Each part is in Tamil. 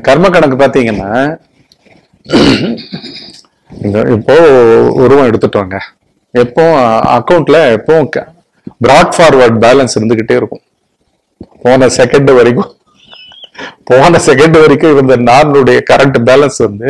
கர்ம கணக்கு பாத்தீங்கன்னா இந்த இப்போ உருவம் எடுத்துட்டோங்க எப்போ அக்கௌண்ட்ல எப்போ பிராட் ஃபார்வர்ட் பேலன்ஸ் இருந்துகிட்டே இருக்கும் போன செகண்ட் வரைக்கும் போன செகண்ட் வரைக்கும் இருந்த நானுடைய கரண்ட் பேலன்ஸ் வந்து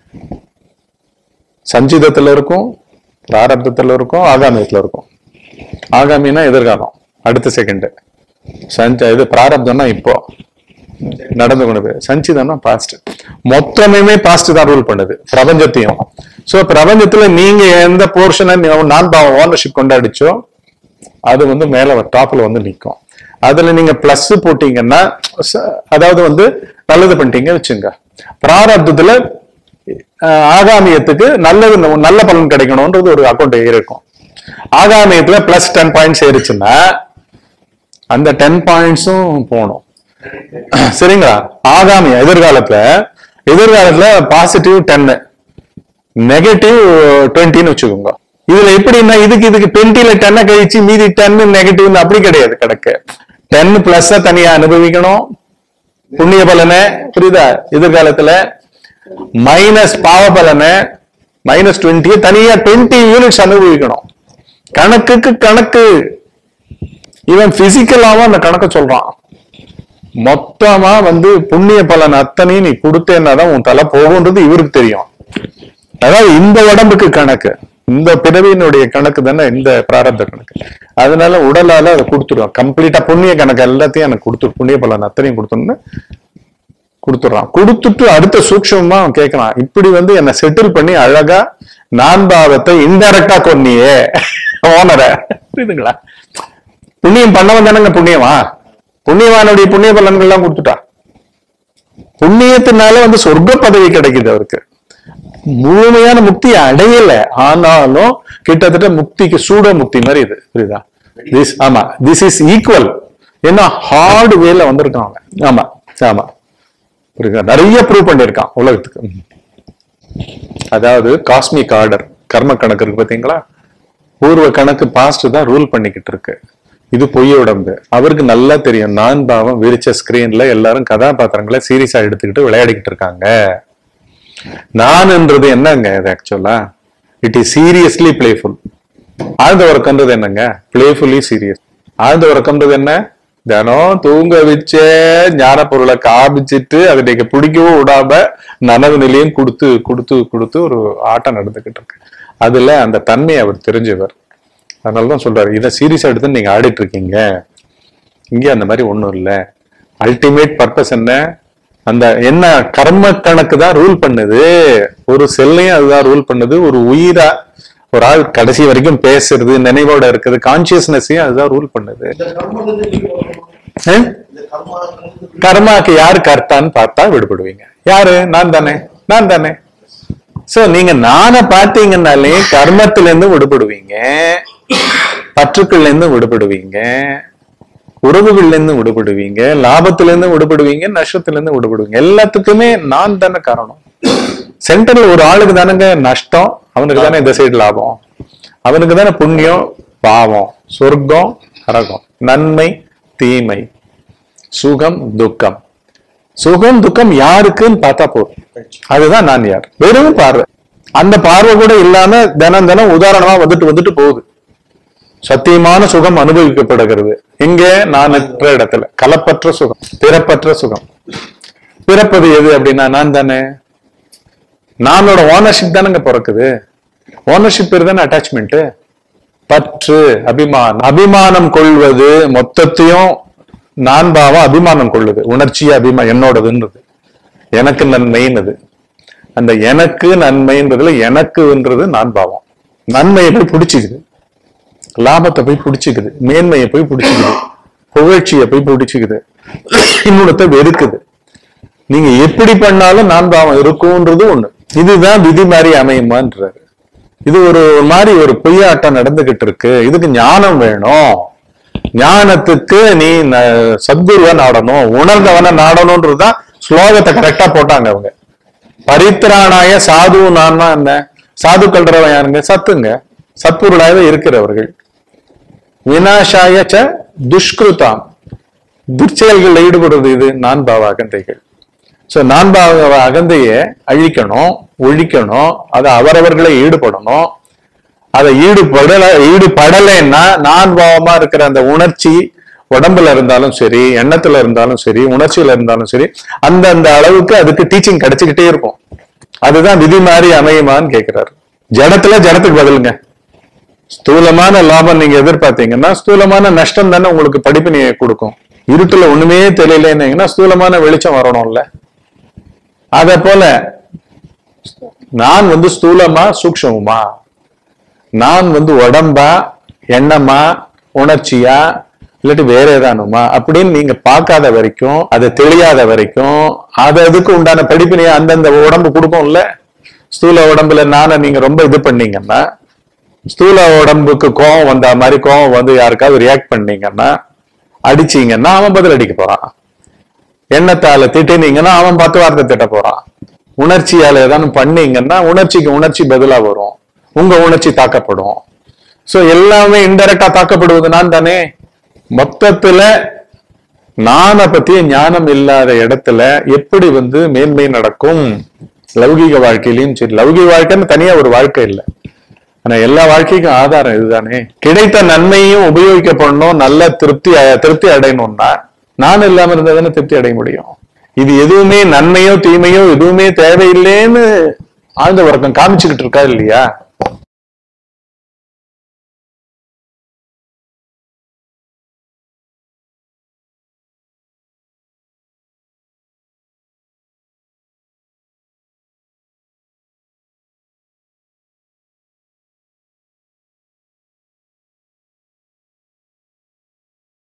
சஞ்சிதத்துல இருக்கும் பிராரப்தத்துல இருக்கும் ஆகாமியத்துல இருக்கும் ஆகாமினா எதிர்காலம் அடுத்த செகண்ட் சஞ்ச இது பிராரப்தம்னா இப்போ நடந்து கொண்டு சஞ்சிதம்னா பாஸ்ட் மொத்தமே பாஸ்ட் தான் ரூல் பண்ணுது பிரபஞ்சத்தையும் சோ பிரபஞ்சத்துல நீங்க எந்த போர்ஷனை நான் பாவம் ஓனர்ஷிப் கொண்டாடிச்சோ அது வந்து மேல டாப்ல வந்து நிக்கும் அதுல நீங்க பிளஸ் போட்டீங்கன்னா ச- அதாவது வந்து நல்லது பண்ணிட்டீங்க வச்சுங்க பிராரப்தத்துல அஹ், ஆகாமியத்துக்கு நல்லது நல்ல பலன் கிடைக்கணும்ன்றது ஒரு அக்கௌண்ட் இருக்கும் ஆகாமியத்துல பிளஸ் டென் பாயிண்ட்ஸ் ஏறிச்சுன்னா அந்த டென் பாயிண்ட்ஸும் போகணும் சரிங்களா ஆகாமிய எதிர்காலத்துல எதிர்காலத்துல பாசிட்டிவ் டென்னு நெகட்டிவ் டுவெண்ட்டின்னு வச்சுக்கோங்க இதுல எப்படின்னா இதுக்கு இதுக்கு டுவெண்ட்டில டென்னை கழிச்சு மீதி டென்னு நெகட்டிவ் அப்படி கிடையாது கணக்கு டென் பிளஸ் தனியா அனுபவிக்கணும் புண்ணிய பலனை புரியுதா எதிர்காலத்துல மைனஸ் பாவ பலனை மைனஸ் டுவெண்ட்டியை தனியா டுவெண்ட்டி யூனிட்ஸ் அனுபவிக்கணும் கணக்குக்கு கணக்கு இவன் பிசிக்கலாவும் அந்த கணக்க சொல்றான் மொத்தமா வந்து புண்ணிய பலன் அத்தனையும் நீ கொடுத்தேன்னா தான் உன் தலை போகுன்றது இவருக்கு தெரியும் அதாவது இந்த உடம்புக்கு கணக்கு இந்த பிறவியினுடைய கணக்கு தானே இந்த பிராரப்த கணக்கு அதனால உடலால அதை கொடுத்துடுவான் கம்ப்ளீட்டா புண்ணிய கணக்கு எல்லாத்தையும் எனக்கு கொடுத்துரு புண்ணிய பலன் அத்தனையும் கொடுத்தோன்னு கொடுத்துடுறான் கொடுத்துட்டு அடுத்த சூக்ஷமா அவன் கேட்கறான் இப்படி வந்து என்னை செட்டில் பண்ணி அழகா நான் பாவத்தை இன்டைரக்டா கொன்னியே ஓனர புரியுதுங்களா புண்ணியம் பண்ணவன் தானங்க புண்ணியமா புண்ணியவானுடைய புண்ணிய பலன்கள் எல்லாம் கொடுத்துட்டா புண்ணியத்தினால வந்து சொர்க்க பதவி கிடைக்குது அவருக்கு முழுமையான முக்தி அடையல ஆனாலும் கிட்டத்தட்ட முக்திக்கு சூட முக்தி மாதிரி இது புரியுதா திஸ் ஆமா திஸ் இஸ் ஈக்குவல் ஏன்னா ஹார்டு வேல வந்திருக்கான் அவன் ஆமா ஆமா புரியுதா நிறைய ப்ரூவ் பண்ணியிருக்கான் உலகத்துக்கு ம். அதாவது காஸ்மிக் ஆர்டர் கர்ம கணக்கு இருக்கு பாத்தீங்களா பூர்வ கணக்கு பாஸ்ட் தான் ரூல் பண்ணிக்கிட்டு இருக்கு இது பொய் உடம்பு அவருக்கு நல்லா தெரியும் நான் பாவம் விரிச்ச ஸ்கிரீன்ல எல்லாரும் கதாபாத்திரங்களை சீரியஸா எடுத்துக்கிட்டு விளையாடிக்கிட்டு இருக்காங்க நான்ன்றது என்னங்க இது ஆக்சுவலா இட் இஸ் சீரியஸ்லி பிளேஃபுல் ஆழ்ந்த உறக்கம்ன்றது என்னங்க பிளேஃபுல்லி சீரியஸ் ஆழ்ந்த உறக்கம்ன்றது என்ன தினம் தூங்க வச்சே ஞான பொருளை காமிச்சிட்டு அதை நீங்க பிடிக்கவும் விடாம நனவு நிலையும் கொடுத்து கொடுத்து கொடுத்து ஒரு ஆட்டம் நடந்துகிட்டு இருக்கு அதுல அந்த தன்மையை அவர் தெரிஞ்சவர் அதனாலதான் சொல்றாரு இதை சீரியஸா எடுத்து நீங்க ஆடிட்டு இருக்கீங்க இங்க அந்த மாதிரி ஒண்ணும் இல்ல அல்டிமேட் பர்பஸ் என்ன அந்த என்ன கர்ம கணக்கு தான் ரூல் பண்ணுது ஒரு செல்லையும் அதுதான் ரூல் பண்ணுது ஒரு உயிரா ஒரு ஆள் கடைசி வரைக்கும் பேசுறது நினைவோட இருக்குது கான்சியஸ்னஸையும் அதுதான் ரூல் பண்ணுது இந்த கர்மத்துக்கு எப்படி போகணும்? ஆ? இந்த கர்மா கர்மாக்கு யார் கர்த்தான்னு பார்த்தா விடுபடுவீங்க யாரு நான் தானே நான் தானே சோ நீங்க நானை பார்த்தீங்கன்னாலே கர்மத்துல இருந்து விடுபடுவீங்க பற்றுக்கள்ல இருந்து விடுபடுவீங்க உறவுகள்ல இருந்து விடுபடுவீங்க லாபத்துல இருந்து விடுபடுவீங்க நஷ்டத்துல இருந்து விடுபடுவீங்க எல்லாத்துக்குமே நான் தானே காரணம் சென்டர்ல ஒரு ஆளுக்கு தானங்க நஷ்டம் அவனுக்கு தானே இந்த சைடு லாபம் அவனுக்கு தானே புண்ணியம் பாவம் சொர்க்கம் நரகம் நன்மை தீமை சுகம் துக்கம் சுகம் துக்கம் யாருக்குன்னு பார்த்தா போதும் அதுதான் நான் யார் வெறும் பார்வை அந்த பார்வை கூட இல்லாம தினம் தினம் உதாரணமா வந்துட்டு வந்துட்டு போகுது சத்தியமான சுகம் அனுபவிக்கப்படுகிறது எங்கே நானற்ற இடத்துல கலப்பற்ற சுகம் பிறப்பற்ற சுகம் பிறப்பது எது அப்படின்னா நான் தானே நானோட ஓனர்ஷிப் தானேங்க பிறக்குது ஓனர்ஷிப் பேர் தானே அட்டாச்மெண்ட் பற்று அபிமானம் அபிமானம் கொள்வது மொத்தத்தையும் நான் பாவம் அபிமானம் கொள்ளுது உணர்ச்சியா அபிமா என்னோடதுன்றது எனக்கு நன்மைன்றது அந்த எனக்கு நன்மைன்றதுல எனக்குன்றது நான் பாவம் நன்மையை போய் பிடிச்சிக்குது லாபத்தை போய் பிடிச்சிக்குது மேன்மையை போய் பிடிச்சிக்குது புகழ்ச்சியை போய் பிடிச்சிக்குது இன்னொன்னத்தை வெறுக்குது நீங்க எப்படி பண்ணாலும் நான் பாவம் இருக்கும்ன்றது ஒண்ணு இதுதான் விதி மாதிரி அமையுமான்றாரு இது ஒரு ஒரு மாதிரி ஒரு பொய்யாட்டம் நடந்துகிட்டு இருக்கு இதுக்கு ஞானம் வேணும் ஞானத்துக்கு நீ ந- சத்குருவை நாடணும் உணர்ந்தவனை நாடணும்ன்றதுதான் ஸ்லோகத்தை கரெக்டா போட்டாங்க அவங்க பரித்திராணாய சாது நான்னா என்ன சாதுக்கள்றவன் யாருங்க சத்துங்க சத்பொருளாக இருக்கிறவர்கள் வினாசாய ச துஷ்கிருதாம் துர்ச்செயல்களில் ஈடுபடுறது இது நான் பாவாகந்தைகள் சோ நான் பாவ அகந்தைய அழிக்கணும் ஒழிக்கணும் அதை அவரவர்களை ஈடுபடணும் அதை ஈடுபடல ஈடுபடலைன்னா நான் பாவமா இருக்கிற அந்த உணர்ச்சி உடம்புல இருந்தாலும் சரி எண்ணத்துல இருந்தாலும் சரி உணர்ச்சியில இருந்தாலும் சரி அந்தந்த அளவுக்கு அதுக்கு டீச்சிங் கிடைச்சுக்கிட்டே இருக்கும் அதுதான் விதி மாதிரி அமையுமான்னு கேக்குறாரு ஜடத்துல ஜடத்துக்கு பதிலுங்க ஸ்தூலமான லாபம் நீங்க எதிர்பார்த்தீங்கன்னா ஸ்தூலமான நஷ்டம் தானே உங்களுக்கு படிப்பினையை கொடுக்கும் இருட்டுல ஒண்ணுமே தெரியலன்னீங்கன்னா ஸ்தூலமான வெளிச்சம் வரணும்ல அத போல நான் வந்து ஸ்தூலமா சூக்ஷமமா நான் வந்து உடம்பா எண்ணமா உணர்ச்சியா இல்லாட்டி வேற ஏதானுமா அப்படின்னு நீங்க பார்க்காத வரைக்கும் அதை தெரியாத வரைக்கும் அது அதுக்கு உண்டான படிப்பினையை அந்தந்த உடம்பு கொடுக்கும்ல ஸ்தூல உடம்புல நானை நீங்க ரொம்ப இது பண்ணீங்கன்னா ஸ்தூல உடம்புக்கு கோவம் வந்த மாதிரி கோவம் வந்து யாருக்காவது ரியாக்ட் பண்ணீங்கன்னா அடிச்சீங்கன்னா அவன் பதில் அடிக்க போறான் எண்ணத்தால திட்டினீங்கன்னா அவன் பத்து வார்த்தை திட்ட போறான் உணர்ச்சியால ஏதாவது பண்ணீங்கன்னா உணர்ச்சிக்கு உணர்ச்சி பதிலா வரும் உங்க உணர்ச்சி தாக்கப்படும் சோ எல்லாமே இன்டெரக்டா தாக்கப்படுவது நான் தானே மொத்தத்துல நானை பத்திய ஞானம் இல்லாத இடத்துல எப்படி வந்து மேன்மை நடக்கும் லௌகீக வாழ்க்கையிலயும் சரி லௌகீக வாழ்க்கைன்னு தனியா ஒரு வாழ்க்கை இல்லை ஆனா எல்லா வாழ்க்கைக்கும் ஆதாரம் இதுதானே கிடைத்த நன்மையும் உபயோகிக்கப்படணும் நல்ல திருப்தி திருப்தி அடையணும்னா நான் இல்லாம இருந்தா தானே திருப்தி அடைய முடியும் இது எதுவுமே நன்மையோ தீமையோ எதுவுமே தேவையில்லைன்னு ஆழ்ந்த உறக்கம் காமிச்சுக்கிட்டு இருக்கா இல்லையா